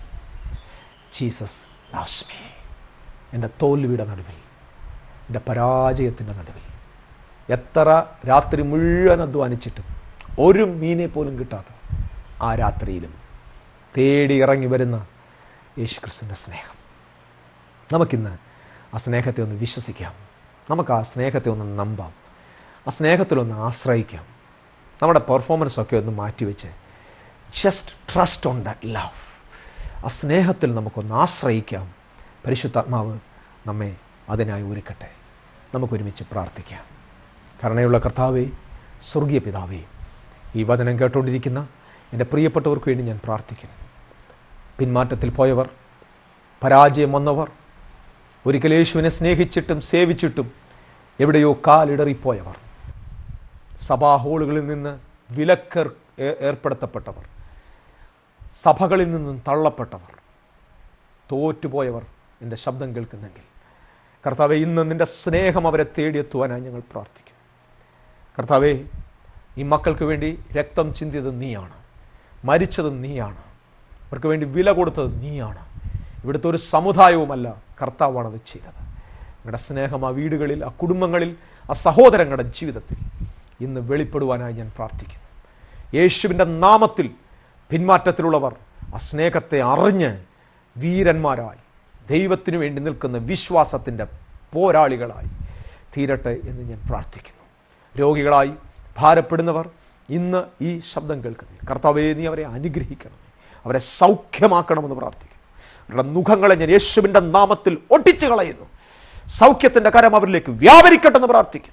ജീസസ് loves me എൻ്റെ തോൽവിയുടെ നടുവിൽ എൻ്റെ പരാജയത്തിൻ്റെ നടുവിൽ എത്ര രാത്രി മുഴുവൻ അധ്വാനിച്ചിട്ടും ഒരു മീനെ പോലും കിട്ടാത്ത ആ രാത്രിയിലും തേടി ഇറങ്ങി വരുന്ന യേശു ക്രിസ്തുവിൻ്റെ സ്നേഹം നമുക്കിന്ന് ആ സ്നേഹത്തെ ഒന്ന് വിശ്വസിക്കാം നമുക്ക് ആ സ്നേഹത്തെ ഒന്ന് നമ്പാം ആ സ്നേഹത്തിലൊന്ന് ആശ്രയിക്കാം നമ്മുടെ പെർഫോമൻസ് ഒക്കെ ഒന്ന് മാറ്റിവെച്ച് just trust on that love ആ സ്നേഹത്തിൽ നമുക്കൊന്ന് ആശ്രയിക്കാം പരിശുദ്ധാത്മാവ് നമ്മെ അതിനായി ഒരുക്കട്ടെ നമുക്കൊരുമിച്ച് പ്രാർത്ഥിക്കാം കരുണയുള്ള കർത്താവേ സ്വർഗീയ പിതാവേ ഈ വചനം കേട്ടുകൊണ്ടിരിക്കുന്ന എൻ്റെ പ്രിയപ്പെട്ടവർക്ക് വേണ്ടി ഞാൻ പ്രാർത്ഥിക്കുന്നു പിന്മാറ്റത്തിൽ പോയവർ പരാജയം വന്നവർ ഒരിക്കൽ യേശുവിനെ സ്നേഹിച്ചിട്ടും സേവിച്ചിട്ടും എവിടെയോ കാലിടറിപ്പോയവർ സഭാ ഹാളുകളിൽ നിന്ന് വിലക്കർ ഏ- ഏർപ്പെടുത്തപ്പെട്ടവർ സഭകളിൽ നിന്നും തള്ളപ്പെട്ടവർ തോറ്റുപോയവർ എൻ്റെ ശബ്ദം കേൾക്കുന്നെങ്കിൽ കർത്താവെ ഇന്ന് നിൻ്റെ സ്നേഹം അവരെ തേടിയെത്തുവാനായി ഞങ്ങൾ പ്രാർത്ഥിക്കുന്നു കർത്താവെ ഈ മക്കൾക്ക് വേണ്ടി രക്തം ചിന്തിയത് നീയാണ് മരിച്ചത് നീയാണ് അവർക്ക് വേണ്ടി വില കൊടുത്തത് നീയാണ് ഇവിടുത്തെ ഒരു സമുദായവുമല്ല കർത്താവാണത് ചെയ്തത് നിങ്ങളുടെ സ്നേഹം ആ വീടുകളിൽ ആ കുടുംബങ്ങളിൽ ആ സഹോദരങ്ങളുടെ ജീവിതത്തിൽ ഇന്ന് വെളിപ്പെടുവാനായി ഞാൻ പ്രാർത്ഥിക്കുന്നു യേശുവിൻ്റെ നാമത്തിൽ പിന്മാറ്റത്തിലുള്ളവർ ആ സ്നേഹത്തെ അറിഞ്ഞ് വീരന്മാരായി ദൈവത്തിനു വേണ്ടി നിൽക്കുന്ന വിശ്വാസത്തിൻ്റെ പോരാളികളായി തീരട്ടെ എന്ന് ഞാൻ പ്രാർത്ഥിക്കുന്നു രോഗികളായി ഭാരപ്പെടുന്നവർ ഇന്ന് ഈ ശബ്ദം കേൾക്കുന്നു കർത്താവേ നീ അവരെ അനുഗ്രഹിക്കണമേ അവരെ സൗഖ്യമാക്കണമെന്ന് പ്രാർത്ഥിക്കുന്നു അവരുടെ മുഖങ്ങളെ ഞാൻ യേശുവിൻ്റെ നാമത്തിൽ ഒട്ടിച്ചു കളയുന്നു സൗഖ്യത്തിൻ്റെ കരം അവരിലേക്ക് വ്യാപരിക്കട്ടെ എന്ന് പ്രാർത്ഥിക്കുന്നു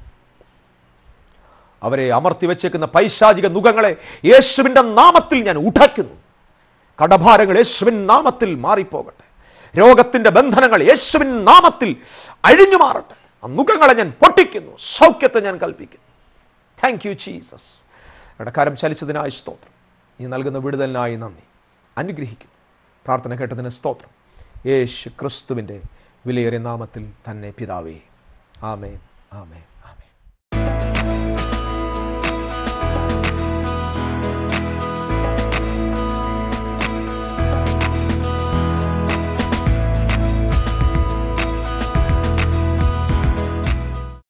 അവരെ അമർത്തി വെച്ചേക്കുന്ന പൈശാചിക മുഖങ്ങളെ യേശുവിൻ്റെ നാമത്തിൽ ഞാൻ ഉടയ്ക്കുന്നു കടഭാരങ്ങൾ യേശുവിൻ നാമത്തിൽ മാറിപ്പോകട്ടെ രോഗത്തിൻ്റെ ബന്ധനങ്ങൾ യേശുവിൻ നാമത്തിൽ അഴിഞ്ഞു മാറട്ടെ ആ മുഖങ്ങളെ ഞാൻ പൊട്ടിക്കുന്നു സൗഖ്യത്തെ ഞാൻ കൽപ്പിക്കുന്നു താങ്ക് യു ജീസസ് ഇടക്കാരം ചലിച്ചതിനായി സ്തോത്രം നീ നൽകുന്ന വിടുതലിനായി നന്ദി അനുഗ്രഹിക്കുന്നു പ്രാർത്ഥന കേട്ടതിന് സ്തോത്രം യേശു ക്രിസ്തുവിൻ്റെ വിലയേറിയ നാമത്തിൽ തന്നെ പിതാവേ ആമേൻ ആമേൻ